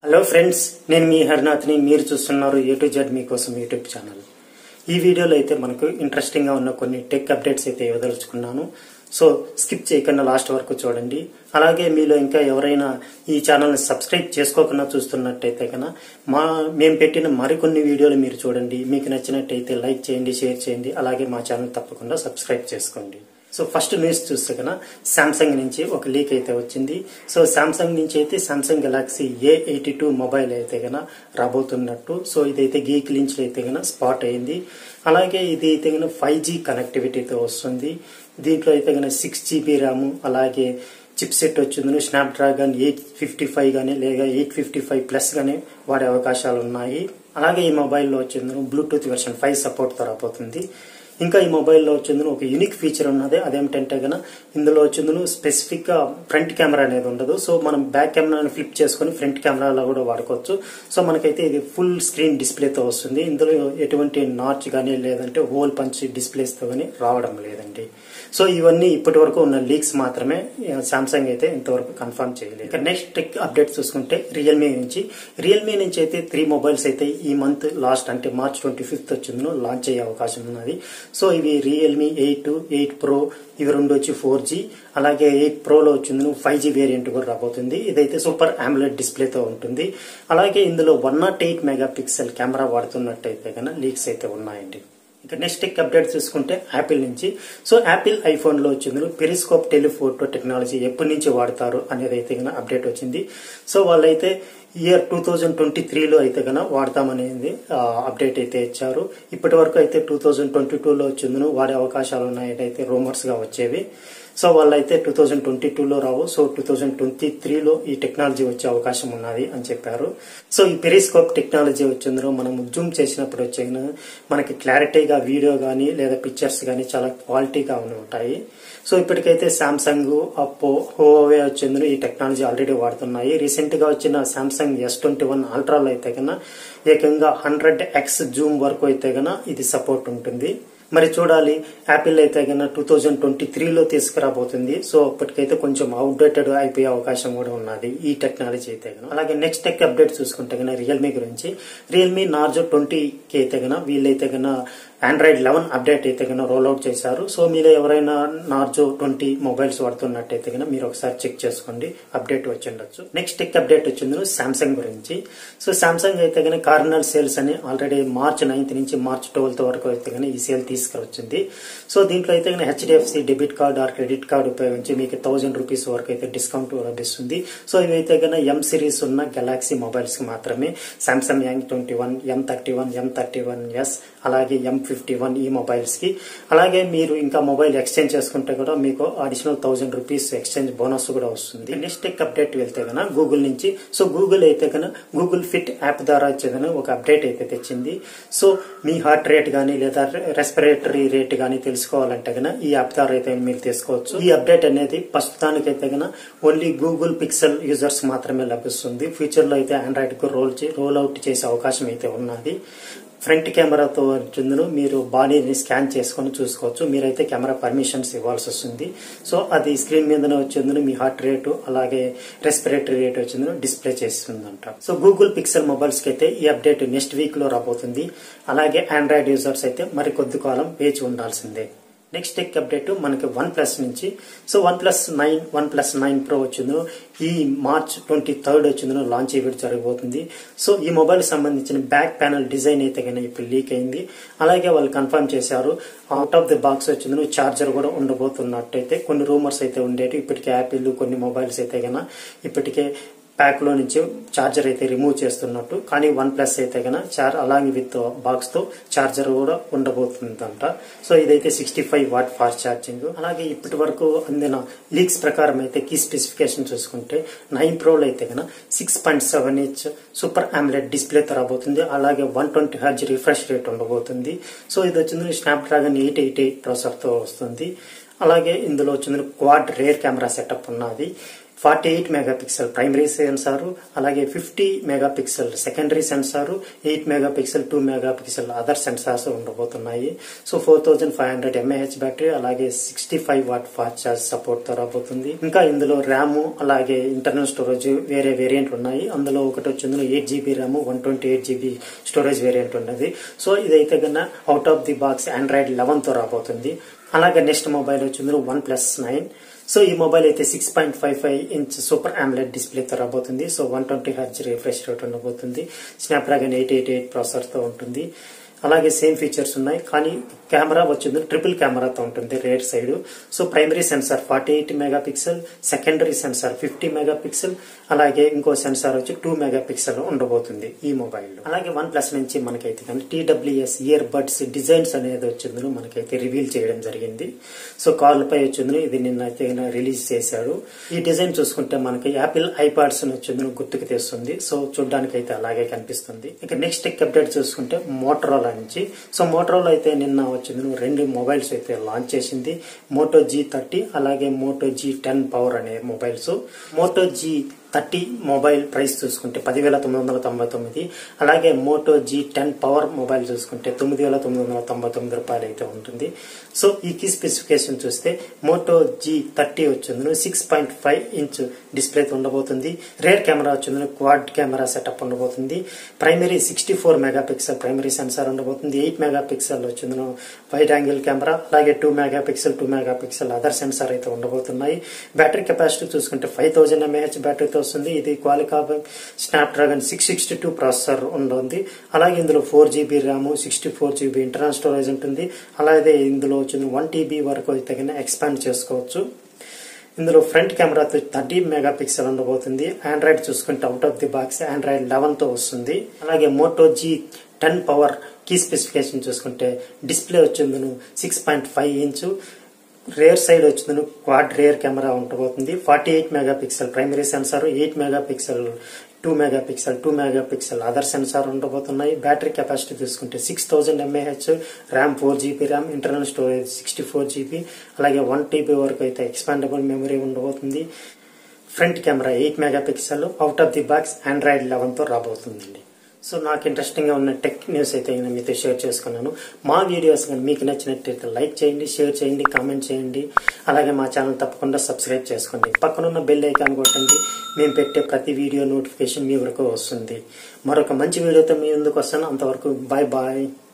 hello friends నేను మీ హరినాథ్ని మీరు చూస్తున్నారు ఏ టు జెడ్ మీకోసం యూట్యూబ్ ఛానల్ ఈ వీడియోలో అయితే మనకు ఇంట్రెస్టింగ్ గా ఉన్న కొన్ని టెక్ అప్డేట్స్ అయితే ఇవ్వదలుచుకున్నాను సో స్కిప్ చేయకుండా లాస్ట్ వరకు చూడండి అలాగే మీలో ఇంకా ఎవరైనా ఈ ఛానల్ని సబ్స్క్రైబ్ చేసుకోకుండా చూస్తున్నట్టయితే కనుక మా మేము పెట్టిన మరికొన్ని వీడియోలు మీరు చూడండి మీకు నచ్చినట్టయితే లైక్ చేయండి షేర్ చేయండి అలాగే మా ఛానల్ తప్పకుండా సబ్స్క్రైబ్ చేసుకోండి సో ఫస్ట్ న్యూస్ చూస్తే కన్నా సామ్సంగ్ నుంచి ఒక లీక్ అయితే వచ్చింది సో సామ్సంగ్ నుంచి అయితే Samsung Galaxy A eighty two mobile అయితే కన్నా రాబోతున్నట్టు సో ఇదైతే గీక్ లించ్ అయితే కన్నా స్పాట్ అయింది అలాగే ఇది అయితే కన్నా ఫైవ్ జీ కనెక్టివిటీతో వస్తుంది దీంట్లో అయితే కన్నా సిక్స్ జీబీ ర్యామ్ అలాగే చిప్ సెట్ వచ్చింది Snapdragon eight fifty five కానీ లేదా ఎయిట్ ఫిఫ్టీ ఫైవ్ ప్లస్ కానీ వాడే అవకాశాలు ఉన్నాయి అలాగే ఈ మొబైల్లో వచ్చింది బ్లూటూత్ వెర్షన్ ఫైవ్ సపోర్ట్తో రాబోతుంది ఇంకా ఈ మొబైల్లో వచ్చింది ఒక యూనిక్ ఫీచర్ ఉన్నది అదేమిటంటే గన ఇందులో వచ్చింది స్పెసిఫిక్ గా ఫ్రంట్ కెమెరా అనేది ఉండదు సో మనం బ్యాక్ కెమెరాని ఫ్లిప్ చేసుకుని ఫ్రంట్ కెమెరాలో కూడా వాడుకోవచ్చు సో మనకైతే ఇది ఫుల్ స్క్రీన్ డిస్ప్లేతో వస్తుంది ఇందులో ఎటువంటి నాచ్ కానీ లేదంటే హోల్ పంచ్ డిస్ప్లేస్తో కానీ రావడం లేదండి సో ఇవన్నీ ఇప్పటి వరకు ఉన్న లీక్స్ మాత్రమే సామ్సంగ్ అయితే ఇంతవరకు కన్ఫర్మ్ చేయలేదు ఇక నెక్స్ట్ టెక్ అప్డేట్ చూసుకుంటే రియల్మీ నుంచి రియల్మీ నుంచి అయితే త్రీ మొబైల్స్ అయితే ఈ మంత్ లాస్ట్ అంటే మార్చ్ ట్వంటీ ఫిఫ్త్ వచ్చిందో లాంచ్ అయ్యే అవకాశం ఉన్నది సో ఇవి రియల్మీ ఎయిట్ ఎయిట్ ప్రో ఇవి రెండు వచ్చి ఫోర్ జీ అలాగే ఎయిట్ ప్రోలో వచ్చింది ఫైవ్ జీ వేరియంట్ కూడా రాబోతుంది ఇదైతే సూపర్ ఆమ్లెట్ డిస్ప్లేతో ఉంటుంది అలాగే ఇందులో one nought eight megapixel camera వాడుతున్నట్టయితే కన్నా లీక్స్ అయితే ఉన్నాయండి ఇక నెక్స్ట్ టెక్ అప్డేట్ చూసుకుంటే యాపిల్ నుంచి సో యాపిల్ ఐఫోన్ లో వచ్చింది పెరిస్కోప్ టెలిఫోటో టెక్నాలజీ ఎప్పటి నుంచి వాడతారు అనేది అయితే కన్నా అప్డేట్ వచ్చింది సో వాళ్ళైతే ఇయర్ టూ థౌజండ్ ట్వంటీ త్రీలో అయితే కన్నా వాడతామనేది అప్డేట్ అయితే ఇచ్చారు ఇప్పటి వరకు అయితే టూ థౌజండ్ ట్వంటీ టూలో వచ్చింది వాడే అవకాశాలు ఉన్నాయని అయితే రూమర్స్ గా వచ్చేవి సో వాళ్ళైతే టూ థౌజండ్ ట్వంటీ టూలో రావు సో టూ థౌజండ్ ట్వంటీ త్రీలో ఈ టెక్నాలజీ వచ్చే అవకాశం ఉన్నది అని చెప్పారు సో ఈ పెరిస్కోప్ టెక్నాలజీ వచ్చిందో మనం జూమ్ చేసినప్పుడు వచ్చే మనకి క్లారిటీగా వీడియో కానీ లేదా పిక్చర్స్ కానీ చాలా క్వాలిటీగా ఉంటాయి సో ఇప్పటికైతే సామ్సంగ్ అప్పో హోవే వచ్చిందో ఈ టెక్నాలజీ ఆల్రెడీ వాడుతున్నాయి రీసెంట్ గా వచ్చిన సామ్సంగ్ ఎస్ ట్వంటీ వన్ అల్ట్రాలో అయితే కన్నా ఏకంగా హండ్రెడ్ ఎక్స్ జూమ్ వరకు అయితే కన్నా ఇది సపోర్ట్ ఉంటుంది మరి చూడాలి యాపిల్ అయితే కన్నా టూ థౌజండ్ ట్వంటీ త్రీలో తీసుకురాబోతుంది సో అప్పటికైతే కొంచెం అవుట్డేటెడ్ అయిపోయే అవకాశం కూడా ఉన్నది ఈ టెక్నాలజీ అయితే కన్నా అలాగే నెక్స్ట్ టెక్ అప్డేట్ చూసుకుంటే కన్నా రియల్మీ గురించి రియల్మీ నార్జో ట్వంటీకి అయితే కన్నా వీళ్ళైతే కన్నా ఆండ్రాయిడ్ లెవెన్ అప్డేట్ అయితే కన్నా రోల్అవుట్ చేశారు సో మీరు ఎవరైనా నార్జో ట్వంటీ మొబైల్స్ వాడుతున్నట్టయితే కన్నా మీరు ఒకసారి చెక్ చేసుకోండి అప్డేట్ వచ్చిండొచ్చు నెక్స్ట్ టెక్ అప్డేట్ వచ్చింది సామ్సంగ్ గురించి సో సామ్సంగ్ అయితే కన్నా కార్నల్ సేల్స్ అని ఆల్రెడీ మార్చ్ నైన్త్ నుంచి మార్చ్ ట్వెల్త్ వరకు అయితే కన్నా ఈ సేల్ తీసుకువచ్చింది సో దీంట్లో అయితే కన్నా HDFC debit card or credit card ఉపయోగించి మీకు థౌసండ్ రూపీస్ వరకు అయితే డిస్కౌంట్ లభిస్తుంది సో ఇవైతే కన్నా ఎం సిరీస్ ఉన్న గెలాక్సీ మొబైల్స్ కి మాత్రమే సామ్సంగ్ యాంగ్ twenty one M thirty one M thirty one S అలాగే ఎం ఫిఫ్టీ వన్ ఈ మొబైల్స్ కి అలాగే మీరు ఇంకా మొబైల్ ఎక్స్చేంజ్ చేసుకుంటే కూడా మీకు additional thousand rupees exchange bonus కూడా వస్తుంది నెక్స్ట్ టెక్ అప్డేట్ వెళ్తే కన్నా గూగుల్ నుంచి సో గూగుల్ అయితే కన్నా గూగుల్ ఫిట్ యాప్ ద్వారా వచ్చేదని ఒక అప్డేట్ అయితే తెచ్చింది సో మీ హార్ట్ రేట్ కానీ లేదా రెస్పిరేటరీ రేట్ కానీ తెలుసుకోవాలంటే కన్నా ఈ యాప్ ద్వారా అయితే మీరు తీసుకోవచ్చు ఈ అప్డేట్ అనేది ప్రస్తుతానికి అయితే కన్నా ఓన్లీ గూగుల్ పిక్సెల్ యూజర్స్ మాత్రమే లభిస్తుంది ఫ్యూచర్ లో అయితే ఆండ్రాయిడ్ కు రోల్ రోల్ అవుట్ చేసే అవకాశం అయితే ఉన్నది ఫ్రంట్ కెమెరాతో వచ్చిందును మీరు బాడీని స్కాన్ చేసుకొని చూసుకోవచ్చు మీరైతే కెమెరా పర్మిషన్స్ ఇవ్వాల్సి వస్తుంది సో అది స్క్రీన్ మీదనే వచ్చిందని మీ హార్ట్ రేటు అలాగే రెస్పిరేటరీ రేట్ వచ్చిందని డిస్ప్లే చేస్తుందంట సో గూగుల్ పిక్సెల్ మొబైల్స్ కి అయితే ఈ అప్డేట్ నెక్స్ట్ వీక్ లో రాబోతుంది అలాగే ఆండ్రాయిడ్ యూజర్స్ అయితే మరి కొద్ది కాలం వేచి ఉండాల్సిందే నెక్స్ట్ టెక్ అప్డేట్ మనకి వన్ ప్లస్ నుంచి so OnePlus nine OnePlus nine pro వచ్చిందో ఈ మార్చ్ ట్వంటీ థర్డ్ వచ్చిందో లాంచ్ ఈవెంట్ జరగబోతుంది సో ఈ మొబైల్ సంబంధించిన బ్యాక్ ప్యానల్ డిజైన్ అయితే కన్నా ఇప్పుడు లీక్ అయింది అలాగే వాళ్ళు కన్ఫర్మ్ చేశారు అవుట్ ఆఫ్ ది బాక్స్ వచ్చిందో చార్జర్ కూడా ఉండబోతున్నట్టయితే కొన్ని రూమర్స్ అయితే ఉండేవి ఇప్పటికే యాపిల్ కొన్ని మొబైల్స్ అయితే కన్నా ఇప్పటికే ప్యాక్ లో నుంచి చార్జర్ అయితే రిమూవ్ చేస్తున్నట్టు కానీ వన్ ప్లస్ అయితే కన్నా చార్ అలాగే విత్ బాక్స్ తో చార్జర్ కూడా ఉండబోతుందంట సో ఇదైతే sixty five watt fast charging అలాగే ఇప్పటి వరకు అందిన లీక్స్ ప్రకారం అయితే కీ స్పెసిఫికేషన్ చూసుకుంటే నైన్ ప్రోలో అయితే కన్నా six point seven H super AMOLED display రాబోతుంది అలాగే one twenty H refresh rate ఉండబోతుంది సో ఇది వచ్చింది Snapdragon eight eight eight processor తో వస్తుంది అలాగే ఇందులో వచ్చింది క్వాడ్ రేర్ కెమెరా సెటప్ ఉన్నది forty eight megapixel primary sensor అలాగే fifty megapixel secondary censor eight megapixel two megapixel other sensors ఉండబోతున్నాయి so four thousand five hundred mAh battery అలాగే sixty five watt fast charge support తో రాబోతుంది ఇంకా ఇందులో RAM అలాగే internal storage వేరే వేరియంట్లు ఉన్నాయి అందులో ఒకటి వచ్చింది eight GB RAM one twenty eight GB storage variant ఉన్నది సో ఇదైతే కన్నా out of the box Android eleven తో రాబోతుంది అలాగే నెక్స్ట్ మొబైల్ వచ్చింది వన్ ప్లస్ నైన్ సో ఈ మొబైల్ అయితే six point five five inch super AMOLED డిస్ప్లేతో రాబోతుంది so one twenty H refresh rate ఉండబోతుంది స్నాప్డ్రాగన్ ఎయిట్ ఎయిట్ ఎయిట్ ప్రాసెసర్తో ఉంటుంది అలాగే సేమ్ ఫీచర్స్ ఉన్నాయి కానీ కెమెరా వచ్చింది ట్రిపుల్ కెమెరాతో ఉంటుంది rear side so primary sensor forty eight megapixel secondary sensor fifty megapixel అలాగే ఇంకో సెన్సార్ వచ్చి టూ మెగా పిక్సెల్ ఉండబోతుంది ఈ మొబైల్ అలాగే వన్ ప్లస్ నుంచి మనకైతే కానీ టీడబ్ల్యూఎస్ ఇయర్ బడ్స్ డిజైన్స్ అనేది వచ్చింది మనకైతే రివీల్ చేయడం జరిగింది సో కాల్ పై వచ్చింది ఇది నిన్న అయితే రిలీజ్ చేశాడు ఈ డిజైన్ చూసుకుంటే మనకి యాపిల్ ఐపాడ్స్ వచ్చింది గుర్తుకు తెస్తుంది సో చూడడానికి అయితే అలాగే కనిపిస్తుంది ఇక నెక్స్ట్ టెక్ అప్డేట్ చూసుకుంటే మోటరోలా నుంచి సో మోటరోలా అయితే నిన్న వచ్చింది రెండు మొబైల్స్ అయితే లాంచ్ చేసింది మోటో జీ థర్టీ అలాగే మోటో జీ టెన్ పవర్ అనే mobiles Moto G thirty mobile price చూసుకుంటే పదివేల తొమ్మిది వందల తొంభై తొమ్మిది అలాగే Moto G ten power mobile చూసుకుంటే తొమ్మిది వేల తొమ్మిది వందల తొంభై తొమ్మిది రూపాయలు అయితే ఉంటుంది సో ఈ కీ స్పెసిఫికేషన్ చూస్తే మోటో జీ థర్టీ వచ్చింది six point five inch display ఉండబోతుంది రేర్ కెమెరా వచ్చింది క్వాడ్ కెమెరా సెటప్ ఉండబోతుంది primary sixty four megapixel primary sensor ఉండబోతుంది ఎయిట్ మెగా పిక్సెల్ వచ్చింది వైడ్ యాంగిల్ కెమెరా అలాగే two megapixel two megapixel other sensor అయితే ఉండబోతున్నాయి battery capacity చూసుకుంటే five thousand mAh బ్యాటరీతో వస్తుంది ఇది క్వాలికా Snapdragon six sixty two processor ఉంటుంది అలాగే ఇందులో four GB RAM sixty four GB internal storage ఉంటుంది అలాగే ఇందులో వచ్చింది వన్ టీబీ వరకు అయితే ఎక్స్పాండ్ చేసుకోవచ్చు ఇందులో front camera thirty megapixel ఉండబోతుంది ఆండ్రాయిడ్ చూసుకుంటే out of the box Android eleven తో వస్తుంది అలాగే Moto G ten power key specification చూసుకుంటే డిస్ప్లే వచ్చింది six point five inch rear side వచ్చింది క్వాడ్ రేర్ కెమెరా ఉండబోతుంది forty eight megapixel primary sensor eight megapixel two megapixel two megapixel other sensor ఉండబోతున్నాయి battery capacity చూసుకుంటే six thousand mAh RAM four GB RAM internal storage sixty four GB అలాగే one TB వరకు అయితే expandable memory ఉండబోతుంది front camera eight megapixel out of the box Android లెవెన్తో రాబోతుందండి so నాకు ఇంట్రెస్టింగ్గా ఉన్న టెక్ న్యూస్ అయితే నేను మీతో షేర్ చేసుకున్నాను మా వీడియోస్ కానీ మీకు నచ్చినట్టయితే లైక్ చేయండి షేర్ చేయండి కామెంట్ చేయండి అలాగే మా ఛానల్ తప్పకుండా సబ్స్క్రైబ్ చేసుకోండి పక్కనున్న బెల్ ఐకాన్ కొట్టండి మేము పెట్టే ప్రతి వీడియో నోటిఫికేషన్ మీ వరకు వస్తుంది మరొక మంచి వీడియోతో మీ ముందుకు వస్తాను అంతవరకు బాయ్ బాయ్